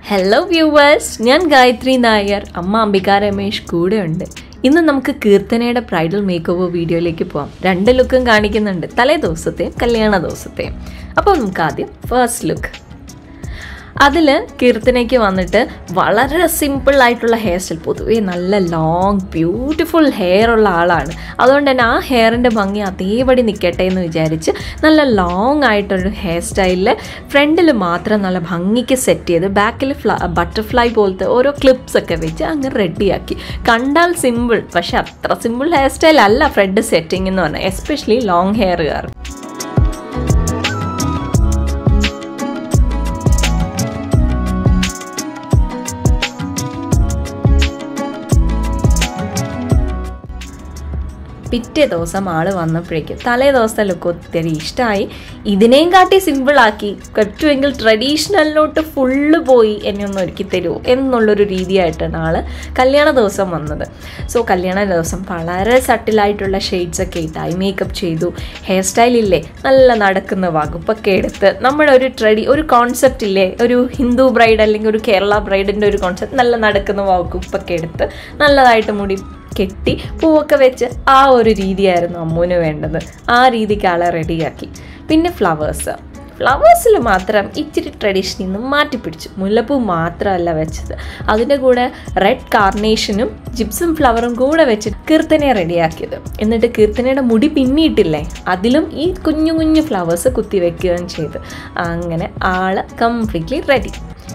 Hello viewers ഞാൻ ഗായത്രി നായർ അമ്മ അംബിക രമേഷ് കൂടെയുണ്ട് ഇന്ന് നമുക്ക് കീർത്തനയുടെ ബ്രൈഡൽ മേക്ക് ഓവർ വീഡിയോയിലേക്ക് പോവാം രണ്ട് ലുക്കും കാണിക്കുന്നുണ്ട് തലേ ദിവസത്തെയും കല്യാണ ദിവസത്തെയും അപ്പോൾ നമുക്ക് ആദ്യം ഫസ്റ്റ് ലുക്ക് അതിൽ കീർത്തനയ്ക്ക് വന്നിട്ട് വളരെ സിമ്പിൾ ആയിട്ടുള്ള ഹെയർ സ്റ്റൈൽ പൊതുവേ നല്ല ലോങ് ബ്യൂട്ടിഫുൾ ഹെയർ ഉള്ള ആളാണ് അതുകൊണ്ട് തന്നെ ആ ഹെയറിൻ്റെ ഭംഗി അതേപടി നിൽക്കട്ടെ എന്ന് വിചാരിച്ച് നല്ല ലോങ് ആയിട്ടൊരു ഹെയർ സ്റ്റൈലിൽ ഫ്രണ്ടിൽ മാത്രം നല്ല ഭംഗിക്ക് സെറ്റ് ചെയ്ത് ബാക്കിൽ ഫ്ല ബട്ടർഫ്ലൈ പോലത്തെ ഓരോ ക്ലിപ്സ് ഒക്കെ വെച്ച് അങ്ങ് റെഡിയാക്കി കണ്ടാൽ സിമ്പിൾ പക്ഷെ അത്ര സിമ്പിൾ ഹെയർ സ്റ്റൈൽ അല്ല ഫ്രണ്ട് സെറ്റിംഗ് എന്ന് പറഞ്ഞാൽ എസ്പെഷ്യലി ലോങ് ഹെയറുകാർ പിറ്റേ ദിവസം ആള് വന്നപ്പോഴേക്കും തലേ ദിവസത്തെ ലുക്ക് ഒത്തിരി ഇഷ്ടമായി ഇതിനെയും കാട്ടി സിമ്പിളാക്കി പറ്റുമെങ്കിൽ ട്രഡീഷണലിലോട്ട് ഫുള്ള് പോയി എന്നെ ഒന്ന് ഒരുക്കി തരുമോ എന്നുള്ളൊരു രീതിയായിട്ടാണ് ആള് കല്യാണ ദിവസം വന്നത് സോ കല്യാണ ദിവസം വളരെ സട്ടിലായിട്ടുള്ള ഷെയ്ഡ്സ് ഒക്കെ ഇട്ട് ഐ മേക്കപ്പ് ചെയ്തു ഹെയർ സ്റ്റൈൽ ഇല്ലേ നല്ല നടക്കുന്ന വകുപ്പൊക്കെ എടുത്ത് നമ്മുടെ ഒരു ട്രഡി ഒരു കോൺസെപ്റ്റ് ഇല്ലേ ഒരു ഹിന്ദു ബ്രൈഡ് അല്ലെങ്കിൽ ഒരു കേരള ബ്രൈഡിൻ്റെ ഒരു കോൺസെപ്റ്റ് നല്ല നടക്കുന്ന വകുപ്പൊക്കെ എടുത്ത് നല്ലതായിട്ട് മുടി കെട്ടി പൂവൊക്കെ വെച്ച് ആ ഒരു രീതിയായിരുന്നു അമ്മൂന് വേണ്ടത് ആ രീതിക്ക് ആളെ റെഡിയാക്കി പിന്നെ ഫ്ലവേഴ്സ് ഫ്ലവേഴ്സിൽ മാത്രം ഇച്ചിരി ട്രഡീഷനിൽ നിന്ന് മാറ്റിപ്പിടിച്ചു മുല്ലപ്പൂ മാത്രമല്ല വെച്ചത് അതിൻ്റെ കൂടെ റെഡ് കാർണേഷനും ജിപ്സും ഫ്ലവറും കൂടെ വെച്ച് കീർത്തനയെ റെഡിയാക്കിയത് എന്നിട്ട് കീർത്തനയുടെ മുടി പിന്നിയിട്ടില്ലേ അതിലും ഈ കുഞ്ഞു കുഞ്ഞു ഫ്ലവേഴ്സ് കുത്തി വെക്കുകയും ചെയ്തു അങ്ങനെ ആള് കംപ്ലീറ്റ്ലി റെഡി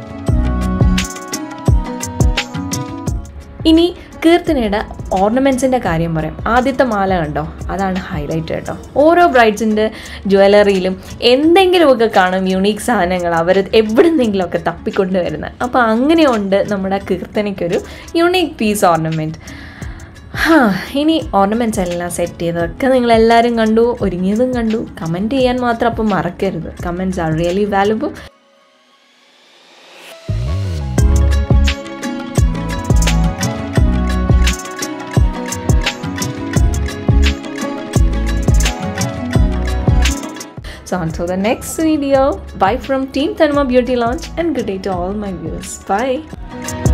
ഇനി കീർത്തനയുടെ ഓർണമെൻറ്റ്സിൻ്റെ കാര്യം പറയാം ആദ്യത്തെ മാല കണ്ടോ അതാണ് ഹൈലൈറ്റ് കേട്ടോ ഓരോ ബ്രൈഡ്സിൻ്റെ ജ്വല്ലറിയിലും എന്തെങ്കിലുമൊക്കെ കാണും യുണീക്ക് സാധനങ്ങൾ അവർ എവിടുന്നെങ്കിലുമൊക്കെ തപ്പിക്കൊണ്ട് വരുന്നത് അപ്പോൾ അങ്ങനെയുണ്ട് നമ്മുടെ കീർത്തനയ്ക്കൊരു യുണീക്ക് പീസ് ഓർണമെൻറ്റ് ഹാ ഇനി ഓർണമെൻറ്റ്സ് എല്ലാം സെറ്റ് ചെയ്തതൊക്കെ നിങ്ങളെല്ലാവരും കണ്ടു ഒരുങ്ങിയതും കണ്ടു കമൻറ്റ് ചെയ്യാൻ മാത്രം അപ്പം മറക്കരുത് comments are really valuable So until the next video, bye from Team Thanuma Beauty Launch and good day to all my viewers. Bye.